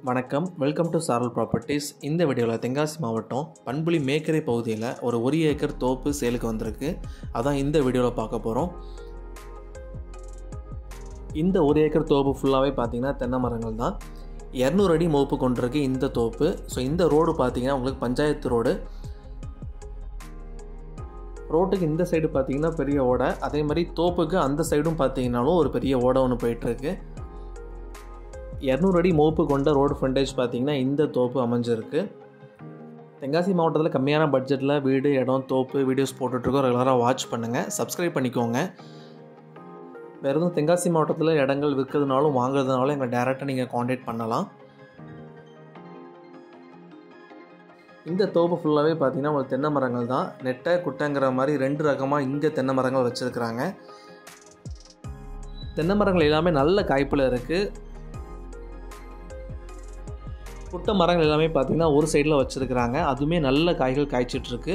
வணக்கம் welcome to சாரல் properties இந்த வீடியோவில் தென்காசி மாவட்டம் பண்புலி மேக்கரை பகுதியில் ஒரு ஒரு ஏக்கர் தோப்பு சேலுக்கு வந்திருக்கு அதான் இந்த வீடியோவில் பார்க்க போகிறோம் இந்த ஒரு ஏக்கர் தோப்பு ஃபுல்லாகவே பார்த்தீங்கன்னா தென்னை மரங்கள் தான் இரநூறு அடி மோப்பு கொண்டிருக்கு இந்த தோப்பு ஸோ இந்த ரோடு பார்த்தீங்கன்னா உங்களுக்கு பஞ்சாயத்து ரோடு ரோட்டுக்கு இந்த சைடு பார்த்தீங்கன்னா பெரிய ஓடை அதே மாதிரி தோப்புக்கு அந்த சைடும் பார்த்தீங்கன்னாலும் ஒரு பெரிய ஓடை ஒன்று போயிட்டுருக்கு இரநூறு அடி மோப்பு கொண்ட ரோடு ஃப்ரண்டேஜ் பார்த்தீங்கன்னா இந்த தோப்பு அமைஞ்சிருக்கு தென்காசி மாவட்டத்தில் கம்மியான பட்ஜெட்டில் வீடு இடம் தோப்பு வீடியோஸ் போட்டுட்ருக்கோம் ரெகுலராக வாட்ச் பண்ணுங்கள் சப்ஸ்கிரைப் பண்ணிக்கோங்க வேறு எதுவும் தென்காசி மாவட்டத்தில் இடங்கள் விற்கிறதுனாலும் வாங்குறதுனாலும் எங்களை டேரெக்டாக நீங்கள் காண்டாக்ட் பண்ணலாம் இந்த தோப்பு ஃபுல்லாகவே பார்த்தீங்கன்னா உங்களுக்கு தென்னை மரங்கள் தான் நெட்டை குட்டைங்கிற மாதிரி ரெண்டு ரகமாக இங்கே தென்னை மரங்கள் வச்சுருக்குறாங்க தென்னை மரங்கள் எல்லாமே நல்ல காய்ப்பில் இருக்குது குட்டை மரங்கள் எல்லாமே பார்த்திங்கன்னா ஒரு சைடில் வச்சுருக்குறாங்க அதுவுமே நல்ல காய்கள் காய்ச்சிட்ருக்கு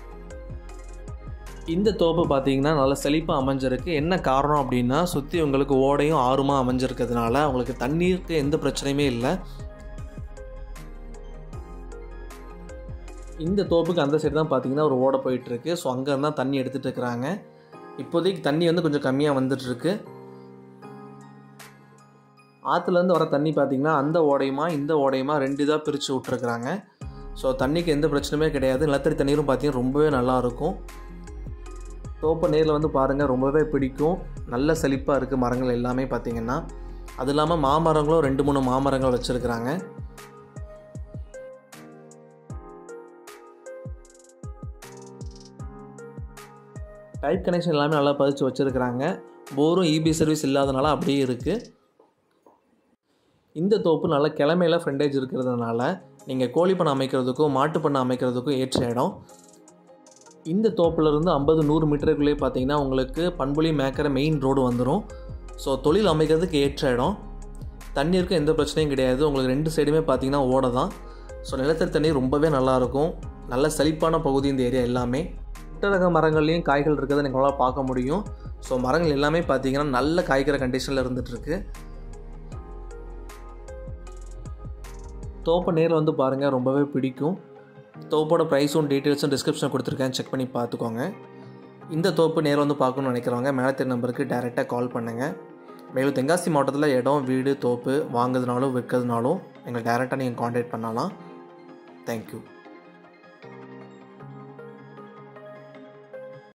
இந்த தோப்பு பார்த்தீங்கன்னா நல்ல செழிப்பாக அமைஞ்சிருக்கு என்ன காரணம் அப்படின்னா சுற்றி உங்களுக்கு ஓடையும் ஆறுமா அமைஞ்சிருக்கிறதுனால உங்களுக்கு தண்ணீருக்கு எந்த பிரச்சனையுமே இல்லை இந்த தோப்புக்கு அந்த சைடு தான் பார்த்தீங்கன்னா ஒரு ஓடை போயிட்டுருக்கு ஸோ அங்கே இருந்தால் தண்ணி எடுத்துகிட்டு இருக்கிறாங்க இப்போதைக்கு தண்ணி வந்து கொஞ்சம் கம்மியாக வந்துட்டுருக்கு ஆற்றுலேருந்து வர தண்ணி பார்த்திங்கன்னா அந்த ஓடையுமா இந்த ஓடையுமா ரெண்டு இதாக பிரித்து விட்ருக்குறாங்க ஸோ தண்ணிக்கு எந்த பிரச்சனையுமே கிடையாது நிலத்தடி தண்ணீரும் பார்த்திங்கன்னா ரொம்பவே நல்லாயிருக்கும் தோப்பை நேரில் வந்து பாருங்கள் ரொம்பவே பிடிக்கும் நல்ல செழிப்பாக இருக்குது மரங்கள் எல்லாமே பார்த்திங்கன்னா அது இல்லாமல் மாமரங்களும் ரெண்டு மூணு மாமரங்கள் வச்சுருக்குறாங்க பைப் கனெக்ஷன் எல்லாமே நல்லா பதிச்சு வச்சுருக்குறாங்க போரும் இபி சர்வீஸ் இல்லாதனால அப்படியே இருக்குது இந்த தோப்பு நல்ல கிழமையில் ஃப்ரண்டேஜ் இருக்கிறதுனால நீங்கள் கோழி பண்ணை அமைக்கிறதுக்கும் மாட்டு பண்ணை அமைக்கிறதுக்கும் ஏற்ற இடம் இந்த தோப்புலேருந்து ஐம்பது நூறு மீட்டருக்குள்ளேயே பார்த்தீங்கன்னா உங்களுக்கு பண்புலி மேக்கரை மெயின் ரோடு வந்துடும் ஸோ தொழில் அமைக்கிறதுக்கு ஏற்ற இடம் தண்ணீருக்கு எந்த பிரச்சனையும் கிடையாது உங்களுக்கு ரெண்டு சைடுமே பார்த்தீங்கன்னா ஓடை தான் ஸோ நிலத்தடி தண்ணீர் ரொம்பவே நல்லாயிருக்கும் நல்ல செழிப்பான பகுதி இந்த ஏரியா எல்லாமே புட்டரக மரங்கள்லேயும் காய்கள் இருக்கிறத நீங்களால் பார்க்க முடியும் ஸோ மரங்கள் எல்லாமே பார்த்தீங்கன்னா நல்ல காய்க்கிற கண்டிஷனில் இருந்துகிட்ருக்கு தோப்பை நேரில் வந்து பாருங்கள் ரொம்பவே பிடிக்கும் தோப்போட ப்ரைஸும் டீட்டெயில்ஸும் டிஸ்கிரிப்ஷன் கொடுத்துருக்கேன் செக் பண்ணி பார்த்துக்கோங்க இந்த தோப்பு நேரில் வந்து பார்க்கணும்னு நினைக்கிறவங்க மேலே நம்பருக்கு டேரெக்டாக கால் பண்ணுங்கள் மேலும் தென்காசி மாவட்டத்தில் இடம் வீடு தோப்பு வாங்குறதுனாலும் விற்கிறதுனாலும் எங்களை டேரெக்டாக நீங்கள் காண்டாக்ட் பண்ணலாம் தேங்க்யூ